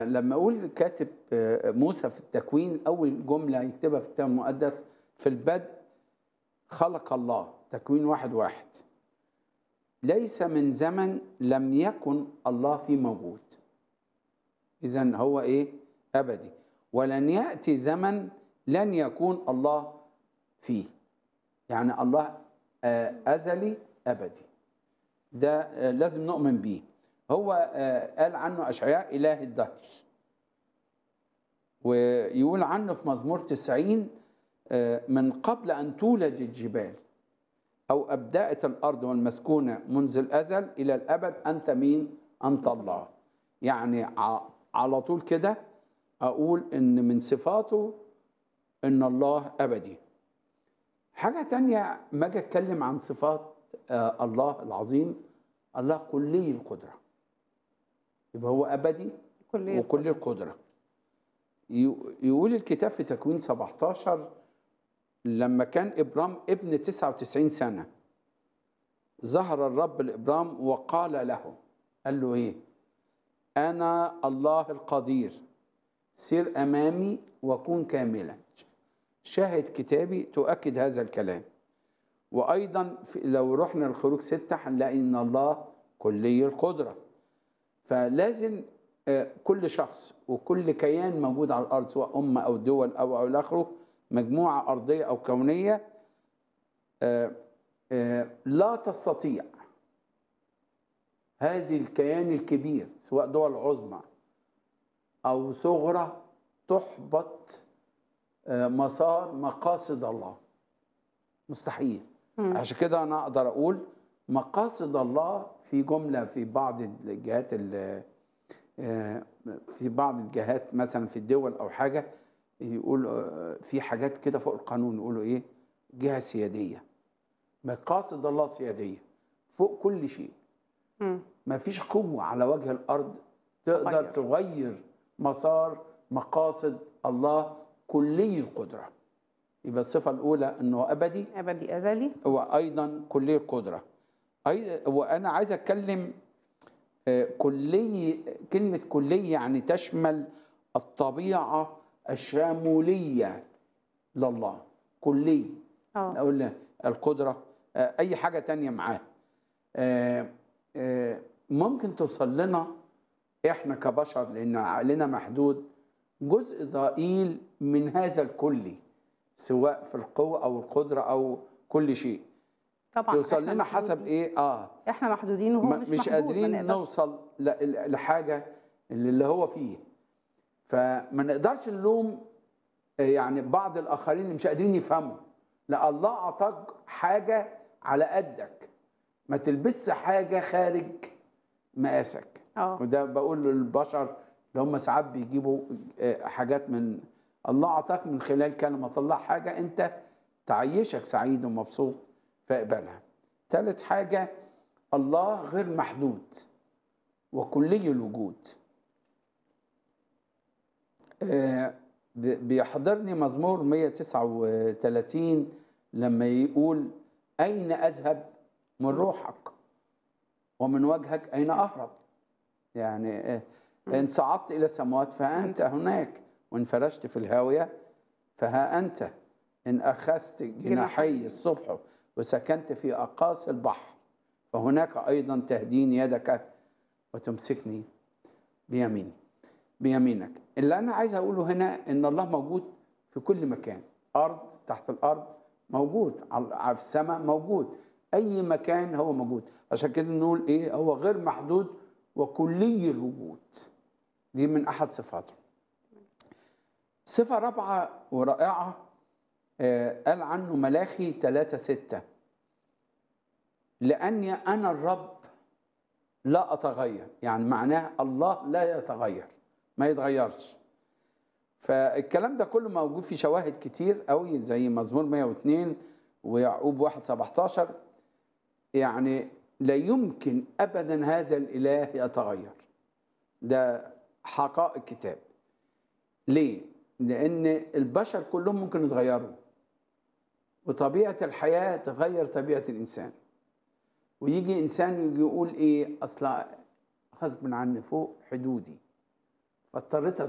لما اقول كاتب آه، موسى في التكوين اول جمله يكتبها في الكتاب المقدس في البدء خلق الله تكوين واحد واحد ليس من زمن لم يكن الله فيه موجود اذا هو ايه ابدي ولن ياتي زمن لن يكون الله فيه يعني الله آه، ازلي ابدي ده آه، لازم نؤمن بيه هو آه، قال عنه اشعياء اله الدهر ويقول عنه في مزمور 90 آه، من قبل ان تولج الجبال او ابدات الارض والمسكونه منذ الازل الى الابد انت مين انت الله يعني ع- على طول كده اقول ان من صفاته ان الله ابدي حاجه تانية ما اجي اتكلم عن صفات آه، الله العظيم الله كلي القدره يبقى هو ابدي كلية وكل القدرة يو- يقول الكتاب في تكوين 17 لما كان إبرام ابن 99 سنة ظهر الرب لإبرام وقال له قال له إيه أنا الله القدير سير أمامي وكن كاملا شاهد كتابي تؤكد هذا الكلام وأيضا في- لو رحنا للخروج ستة هنلاقي إن الله كلي القدرة فلازم آه، كل شخص وكل كيان موجود على الارض سواء امه او دول او او الى اخره مجموعه ارضيه او كونيه آه، آه، لا تستطيع هذه الكيان الكبير سواء دول عظمى او صغرى تحبط آه، مسار مقاصد الله مستحيل مم. عشان كده انا اقدر اقول مقاصد الله في جمله في بعض الجهات ال- آه، في بعض الجهات مثلا في الدول او حاجه يقول آه، في حاجات كده فوق القانون يقولوا ايه جهه سياديه مقاصد الله سياديه فوق كل شيء مم. ما فيش قوه على وجه الارض تقدر تغير. تغير مسار مقاصد الله كلي القدره يبقى الصفه الاولى انه ابدي أبدي أزلي وايضا كليه القدره أي وانا عايز اتكلم آه، كلي كلمه كليه يعني تشمل الطبيعه الشاموليه لله كلي اه اقول القدره آه، اي حاجه تانية معاه آه، آه، ممكن توصل لنا احنا كبشر لان عقلنا محدود جزء ضئيل من هذا الكلي سواء في القوه او القدره او كل شيء طبعا يوصل إحنا لنا حسب محدودين. ايه اه احنا محدودين وهو ما- مش, مش محدود قادرين ما نقدرش. نوصل ل- لحاجه اللي هو فيه فما نقدرش نلوم آه، يعني بعض الاخرين اللي مش قادرين يفهموا لا الله اعطاك حاجه على قدك ما تلبسش حاجه خارج مقاسك اه وده بقول للبشر اللي هم ساعات بيجيبوا آه، حاجات من الله اعطاك من خلال كلمه الله حاجه انت تعيشك سعيد ومبسوط فاقبلها ثالث حاجه الله غير محدود وكلي الوجود آه، ب- بيحضرني مزمور 139 لما يقول أين أذهب من روحك ومن وجهك أين أهرب يعني آه، إن صعدت إلى السماوات فأنت هناك وإن فرشت في الهاوية فها أنت إن أخذت جناحي الصبح وسكنت في أقاصي البحر فهناك أيضا تهديني يدك وتمسكني بيميني بيمينك اللي أنا عايز أقوله هنا إن الله موجود في كل مكان أرض تحت الأرض موجود على على السماء موجود أي مكان هو موجود عشان كده نقول إيه هو غير محدود وكلي الوجود دي من أحد صفاته صفة رابعة ورائعة آه، قال عنه ملاخي ثلاثة ستة لأني أنا الرب لا أتغير يعني معناه الله لا يتغير ما يتغيرش فالكلام ده كله موجود في شواهد كتير قوي زي مزمور 102 ويعقوب 1 17 يعني لا يمكن ابدا هذا الاله يتغير ده حقائق الكتاب ليه لان البشر كلهم ممكن يتغيروا وطبيعه الحياه تغير طبيعه الانسان ويجي انسان يجي يقول ايه اصلا غصب عني فوق حدودي فاضطريت